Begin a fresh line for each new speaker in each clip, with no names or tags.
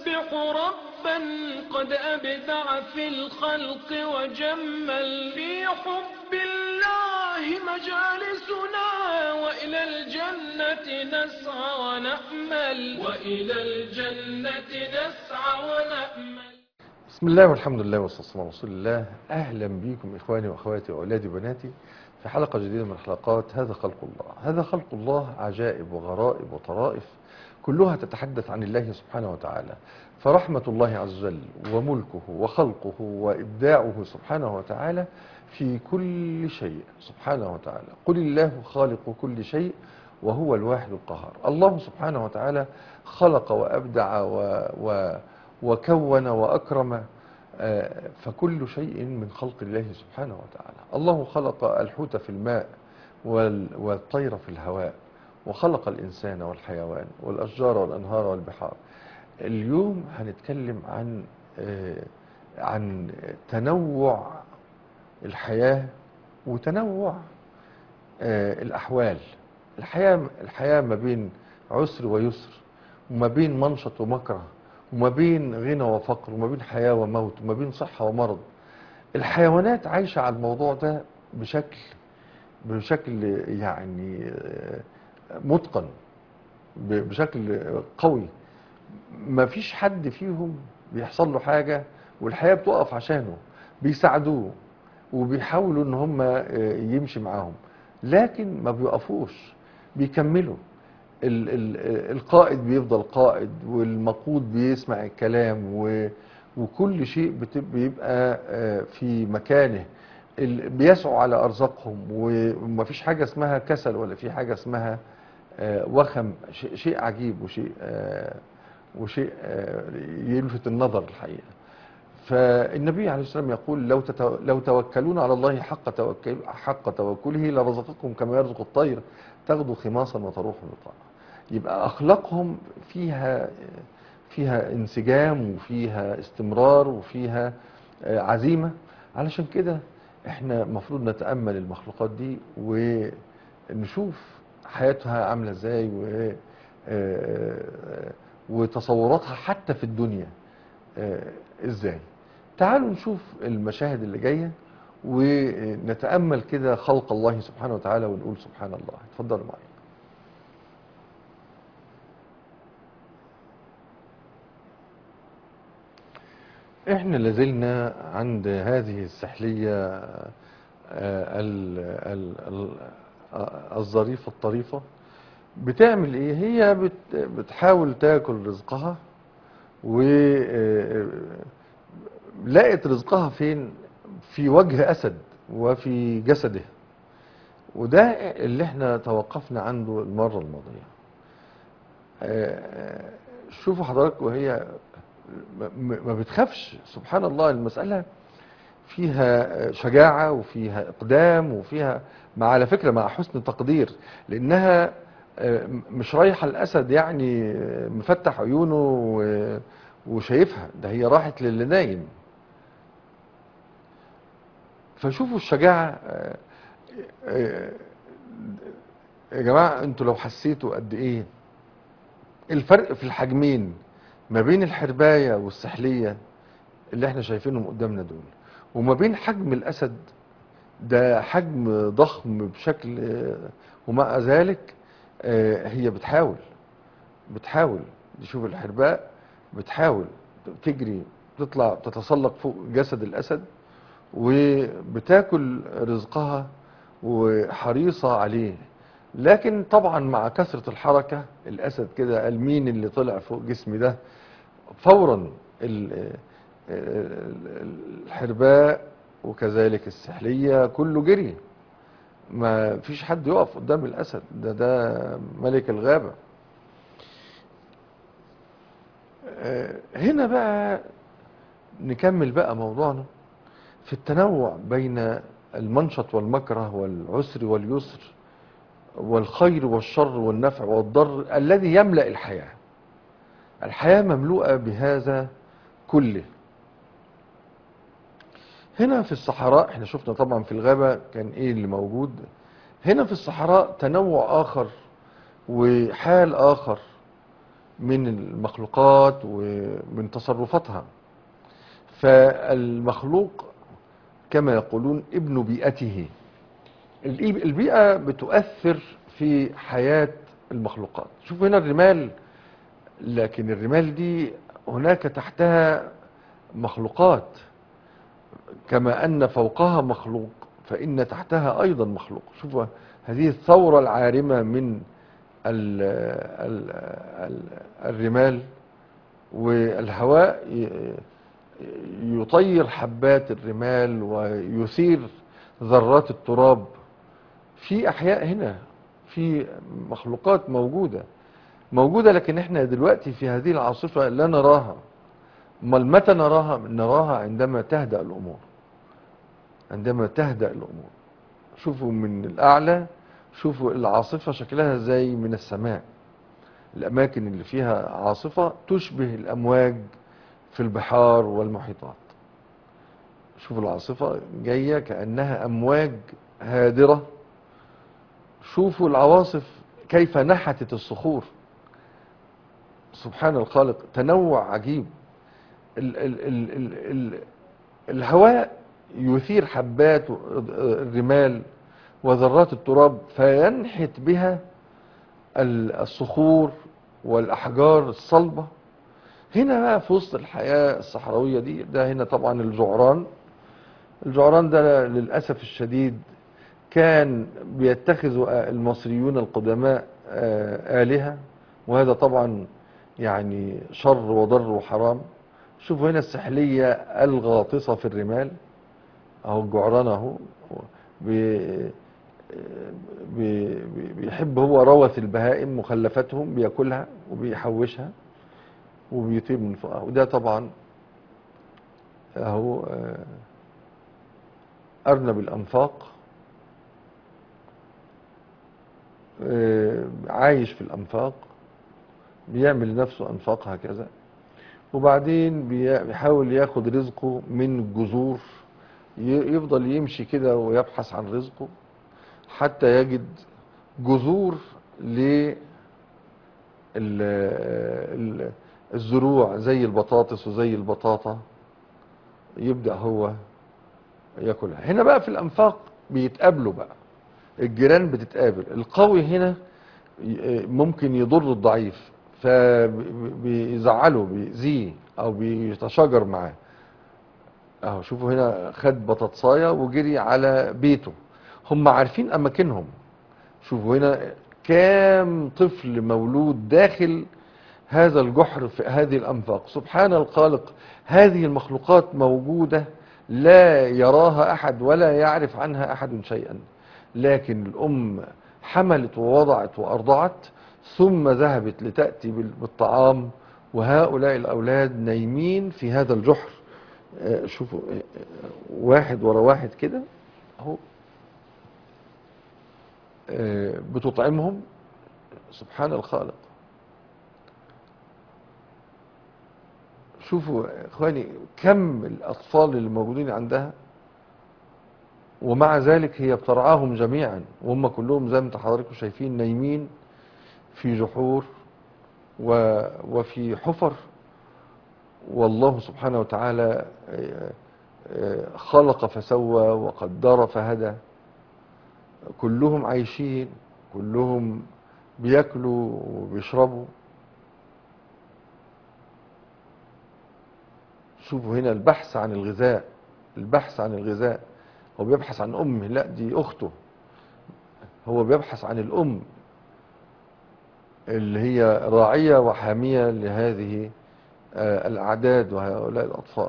نسبح ربا قد أبدع في الخلق وجمل في حب الله مجالسنا وإلى الجنة نسعى ونأمل وإلى الجنة نسعى ونأمل
بسم الله والحمد لله والصلاة والسلام على رسول الله أهلا بكم إخواني وأخواتي وأولادي وبناتي في حلقة جديدة من حلقات هذا خلق الله هذا خلق الله عجائب وغرائب وطرائف كلها تتحدث عن الله سبحانه وتعالى فرحمة الله عز وجل وملكه وخلقه وإبداعه سبحانه وتعالى في كل شيء سبحانه وتعالى قل الله خالق كل شيء وهو الواحد القهار الله سبحانه وتعالى خلق وأبدع و و وكون وأكرم آه، فكل شيء من خلق الله سبحانه وتعالى الله خلق الحوت في الماء وال- والطير في الهواء وخلق الإنسان والحيوان والأشجار والأنهار والبحار اليوم هنتكلم عن آه، عن تنوع الحياة وتنوع آه، الأحوال الحياة الحياة ما بين عسر ويسر وما بين منشط ومكره وما بين غنى وفقر وما بين حياة وموت وما بين صحة ومرض الحيوانات عايشة على الموضوع ده بشكل بشكل يعني آه، متقن ب- بشكل قوي ما فيش حد فيهم بيحصل له حاجة والحياة بتقف عشانه بيساعدوه وبيحاولوا ان هم آه، يمشي معاهم لكن ما بيقفوش بيكملوا ال ال القائد بيفضل قائد والمقود بيسمع الكلام و وكل شيء بت- بيبقى آه، في مكانه ال- بيسعوا على ارزاقهم ومفيش حاجه اسمها كسل ولا في حاجه اسمها آه، وخم شيء شيء عجيب وشيء آه، وشيء آه، يلفت النظر الحقيقه فالنبي عليه الصلاه والسلام يقول لو تتو... لو توكلون على الله حق توكل حق توكله لرزقكم كما يرزق الطير تغدو خماصا وتروح بطانا يبقى اخلاقهم فيها فيها انسجام وفيها استمرار وفيها آه، عزيمه علشان كده احنا المفروض نتامل المخلوقات دي ونشوف حياتها عامله ازاي و آه، وتصوراتها حتى في الدنيا آه، ازاي تعالوا نشوف المشاهد اللي جايه ونتامل كده خلق الله سبحانه وتعالى ونقول سبحان الله اتفضلوا معايا احنا لازلنا عند هذه السحليه آه، ال- ال- ال- آه، الظريفه الطريفه بتعمل ايه هي بت- بتحاول تاكل رزقها و آه، لقت رزقها فين في وجه اسد وفي جسده وده اللي احنا توقفنا عنده المره الماضيه آه، شوفوا حضرتك وهي ما- ما بتخافش سبحان الله المساله فيها شجاعه وفيها اقدام وفيها مع على فكره مع حسن تقدير لانها آه، مش رايحه الاسد يعني آه، مفتح عيونه و- وشايفها ده هي راحت للي نايم فشوفوا الشجاعه آه، آه، يا جماعه انتوا لو حسيتوا قد ايه الفرق في الحجمين ما بين الحربايه والسحليه اللي احنا شايفينهم قدامنا دول وما بين حجم الاسد ده حجم ضخم بشكل آه، ومع ذلك آه، هي بتحاول بتحاول تشوف الحرباء بتحاول تجري تطلع تتسلق فوق جسد الاسد وبتاكل رزقها وحريصة عليه لكن طبعا مع كثرة الحركة الاسد كده قال مين اللي طلع فوق جسمي ده فورا ال- ال- الحرباء وكذلك السحلية كله جري ما فيش حد يقف قدام الاسد ده ده ملك الغابة آه، هنا بقى نكمل بقى موضوعنا في التنوع بين المنشط والمكره والعسر واليسر والخير والشر والنفع والضر الذي يملأ الحياة الحياة مملوءة بهذا كله هنا في الصحراء احنا شفنا طبعا في الغابة كان ايه اللي موجود هنا في الصحراء تنوع آخر وحال آخر من المخلوقات ومن تصرفاتها فالمخلوق كما يقولون ابن بيئته الإي- البيئة بتؤثر في حياة المخلوقات شوف هنا الرمال لكن الرمال دي هناك تحتها مخلوقات كما أن فوقها مخلوق فإن تحتها أيضا مخلوق شوفوا هذه الثورة العارمة من ال ال ال الرمال والهواء ي- يطير حبات الرمال ويثير ذرات التراب في أحياء هنا في مخلوقات موجودة موجودة لكن احنا دلوقتي في هذه العاصفة لا نراها امال متى نراها نراها عندما تهدأ الأمور عندما تهدأ الأمور شوفوا من الأعلى شوفوا العاصفة شكلها زي من السماء الأماكن اللي فيها عاصفة تشبه الأمواج في البحار والمحيطات شوفوا العاصفة جاية كأنها أمواج هادرة شوفوا العواصف كيف نحتت الصخور سبحان الخالق تنوع عجيب ال ال ال ال ال الهواء يثير حبات الرمال وذرات التراب فينحت بها ال- الصخور والأحجار الصلبة هنا بقى في وسط الحياة الصحراوية دي ده هنا طبعا الجعران الجعران ده للأسف الشديد كان بيتخذ المصريون القدماء آه، آلهة وهذا طبعا يعني شر وضر وحرام شوفوا هنا السحلية الغاطسة في الرمال اهو الجعران اهو بي- بي- بي- بيحب هو روث البهائم مخلفاتهم بياكلها وبيحوشها وبيطير من فوقها وده طبعا اهو آه، ارنب الانفاق آه، عايش في الانفاق بيعمل لنفسه انفاق هكذا وبعدين بي- بيحاول ياخد رزقه من الجذور ي- يفضل يمشي كده ويبحث عن رزقه حتى يجد جذور ل ال- ال- الزروع زي البطاطس وزي البطاطا يبدأ هو ياكلها هنا بقى في الأنفاق بيتقابلوا بقى الجيران بتتقابل القوي هنا ي- ممكن يضر الضعيف فبيزعله بيأذيه أو بيتشاجر معاه اهو شوفوا هنا خد بطاطسايه وجري على بيته هم عارفين اماكنهم شوفوا هنا كام طفل مولود داخل هذا الجحر في هذه الانفاق سبحان الخالق هذه المخلوقات موجوده لا يراها احد ولا يعرف عنها احد شيئا لكن الام حملت ووضعت وارضعت ثم ذهبت لتاتي بال- بالطعام وهؤلاء الاولاد نايمين في هذا الجحر آه، شوفوا آه، آه، واحد ورا واحد كده اهو آه، بتطعمهم سبحان الخالق شوفوا يا اخواني كم الاطفال اللي موجودين عندها ومع ذلك هي بترعاهم جميعا وهم كلهم زي ما انت حضراتكم شايفين نايمين في جحور و وفي حفر والله سبحانه وتعالى آه، آه، خلق فسوى وقدر فهدى كلهم عايشين كلهم بياكلوا وبيشربوا شوفوا هنا البحث عن الغذاء البحث عن الغذاء هو بيبحث عن امه لا دي اخته هو بيبحث عن الام اللي هي راعية وحامية لهذه آه، الأعداد وهؤلاء الأطفال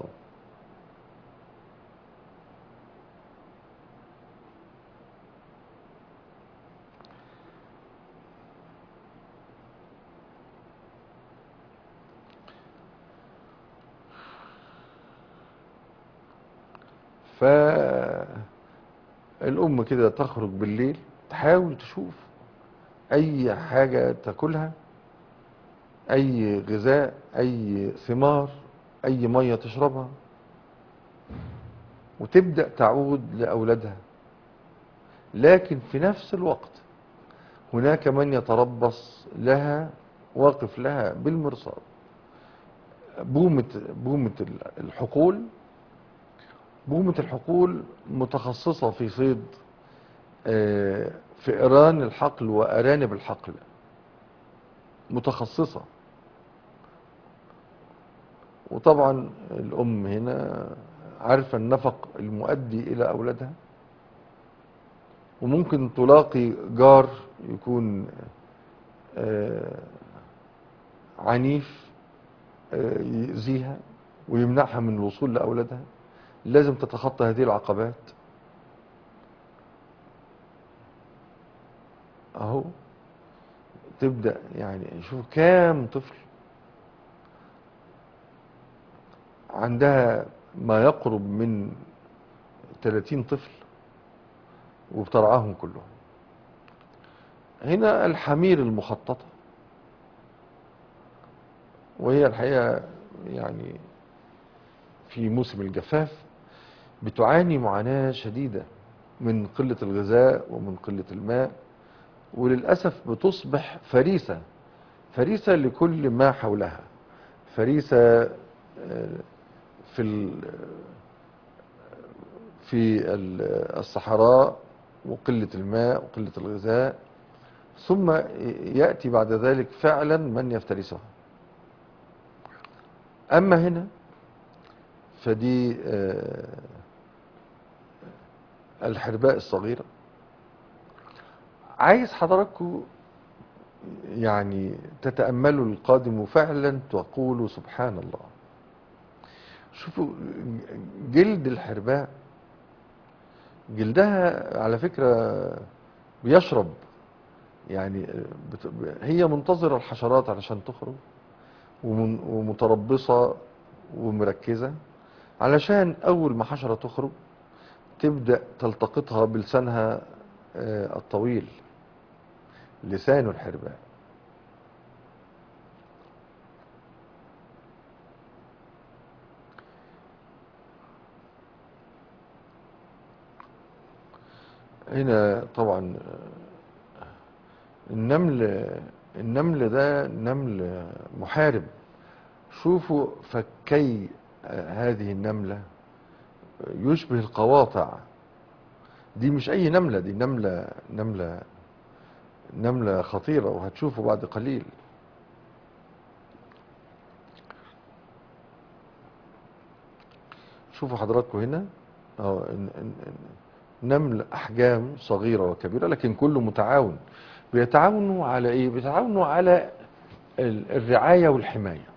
فالأم كده تخرج بالليل تحاول تشوف أي حاجة تاكلها أي غذاء أي ثمار أي مية تشربها وتبدأ تعود لأولادها لكن في نفس الوقت هناك من يتربص لها واقف لها بالمرصاد بومة بومة الحقول بومة الحقول متخصصة في صيد آه، فئران الحقل وأرانب الحقل متخصصة وطبعا الأم هنا عارفة النفق المؤدي إلى أولادها وممكن تلاقي جار يكون آه، عنيف آه، يأذيها ويمنعها من الوصول لأولادها لازم تتخطى هذه العقبات اهو تبدأ يعني شوف كام طفل عندها ما يقرب من 30 طفل وبترعاهم كلهم هنا الحمير المخططة وهي الحقيقة يعني في موسم الجفاف بتعاني معاناة شديدة من قلة الغذاء ومن قلة الماء وللأسف بتصبح فريسة فريسة لكل ما حولها فريسة آه، في ال- في ال- الصحراء وقلة الماء وقلة الغذاء ثم يأتي بعد ذلك فعلا من يفترسها أما هنا فدي آه، الحرباء الصغيرة عايز حضراتكم يعني تتأملوا القادم وفعلا تقولوا سبحان الله شوفوا جلد الحرباء جلدها على فكرة بيشرب يعني بت- هي منتظرة الحشرات علشان تخرج ومن- ومتربصة ومركزة علشان أول ما حشرة تخرج تبدأ تلتقطها بلسانها آه، الطويل لسان الحرباء هنا طبعا آه، النمل النمل ده نمل محارب شوفوا فكي آه، هذه النملة يشبه القواطع دي مش اي نملة دي نملة نملة نملة خطيرة وهتشوفوا بعد قليل شوفوا حضراتكم هنا اهو ن- ن- ن- نمل احجام صغيرة وكبيرة لكن كله متعاون بيتعاونوا على ايه بيتعاونوا على ال- الرعاية والحماية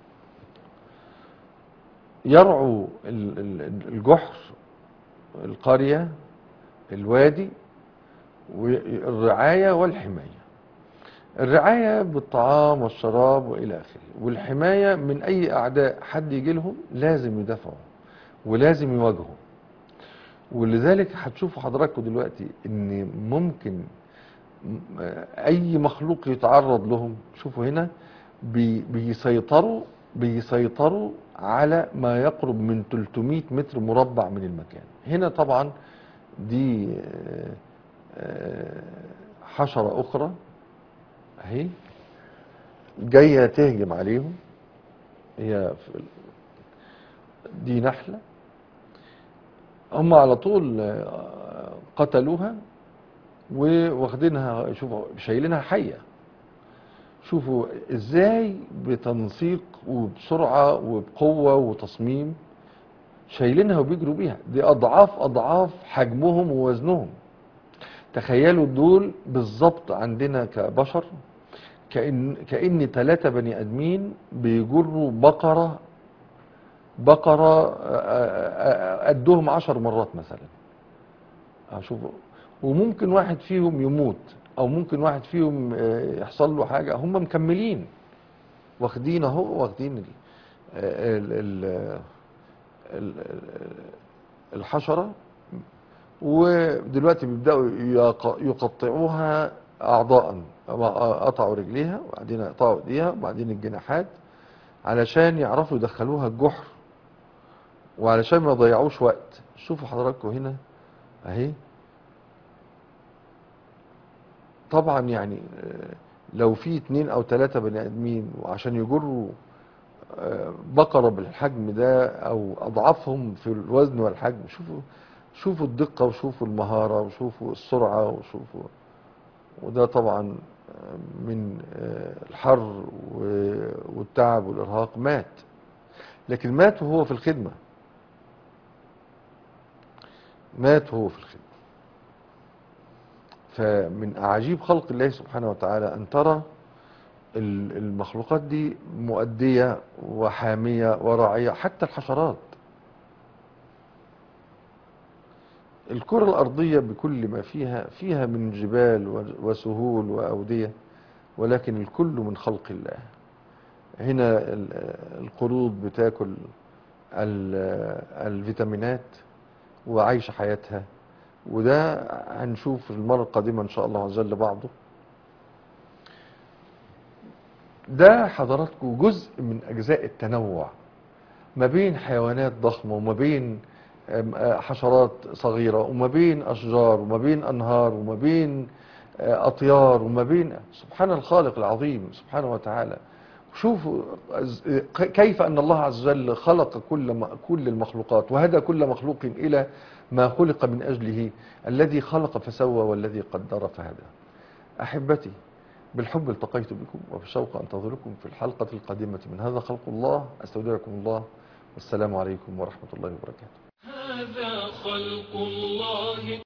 يرعوا ال- ال- الجحر القرية الوادي والرعاية والحماية الرعاية بالطعام والشراب وإلى آخره والحماية من أي أعداء حد يجي لهم لازم يدافعوا ولازم يواجهوا ولذلك هتشوفوا حضراتكم دلوقتي ان ممكن م- اي مخلوق يتعرض لهم شوفوا هنا بي بيسيطروا بيسيطروا على ما يقرب من 300 متر مربع من المكان هنا طبعا دي آه، آه، حشرة أخرى أهي جاية تهجم عليهم هي في دي نحلة هم على طول آه، قتلوها وواخدينها شوفوا شايلينها حية شوفوا ازاي بتنسيق وبسرعة وبقوة وتصميم شايلينها وبيجروا بيها دي اضعاف اضعاف حجمهم ووزنهم تخيلوا دول بالظبط عندنا كبشر كأن كأن ثلاثة بني ادمين بيجروا بقرة بقرة آه، آه، آه، قدهم عشر مرات مثلا هشوفوا وممكن واحد فيهم يموت او ممكن واحد فيهم آه، يحصل له حاجة هم مكملين واخدين اهو واخدين ال- ال- ال- ال- الحشرة ودلوقتي بيبدأوا يق- يقطعوها أعضاء قطعوا رجليها وبعدين قطعوا ايديها وبعدين الجناحات علشان يعرفوا يدخلوها الجحر وعلشان ما يضيعوش وقت شوفوا حضراتكم هنا اهي طبعا يعني آه، لو في اتنين او تلاتة بني ادمين وعشان يجروا آه، بقرة بالحجم ده او اضعافهم في الوزن والحجم شوفوا شوفوا الدقة وشوفوا المهارة وشوفوا السرعة وشوفوا وده طبعا آه، من آه، الحر و- والتعب والارهاق مات لكن مات وهو في الخدمة مات وهو في الخدمة فمن أعاجيب خلق الله سبحانه وتعالى أن ترى ال- المخلوقات دي مؤدية وحامية وراعية حتى الحشرات الكرة الأرضية بكل ما فيها فيها من جبال و- وسهول وأودية ولكن الكل من خلق الله هنا ال- القرود بتاكل ال- الفيتامينات وعايشة حياتها وده هنشوف المرة القادمة إن شاء الله عز وجل بعضه ده حضراتكم جزء من أجزاء التنوع ما بين حيوانات ضخمة وما بين آم، آه، حشرات صغيرة وما بين أشجار وما بين أنهار وما بين آه، أطيار وما بين سبحان الخالق العظيم سبحانه وتعالى شوفوا أز- كيف أن الله عز وجل خلق كل م- كل المخلوقات وهدى كل مخلوق إلى ما خلق من أجله الذي خلق فسوى والذي قدر فهدى أحبتي بالحب التقيت بكم وبالشوق أنتظركم في الحلقة القادمة من هذا خلق الله أستودعكم الله والسلام عليكم ورحمة الله وبركاته
هذا خلق الله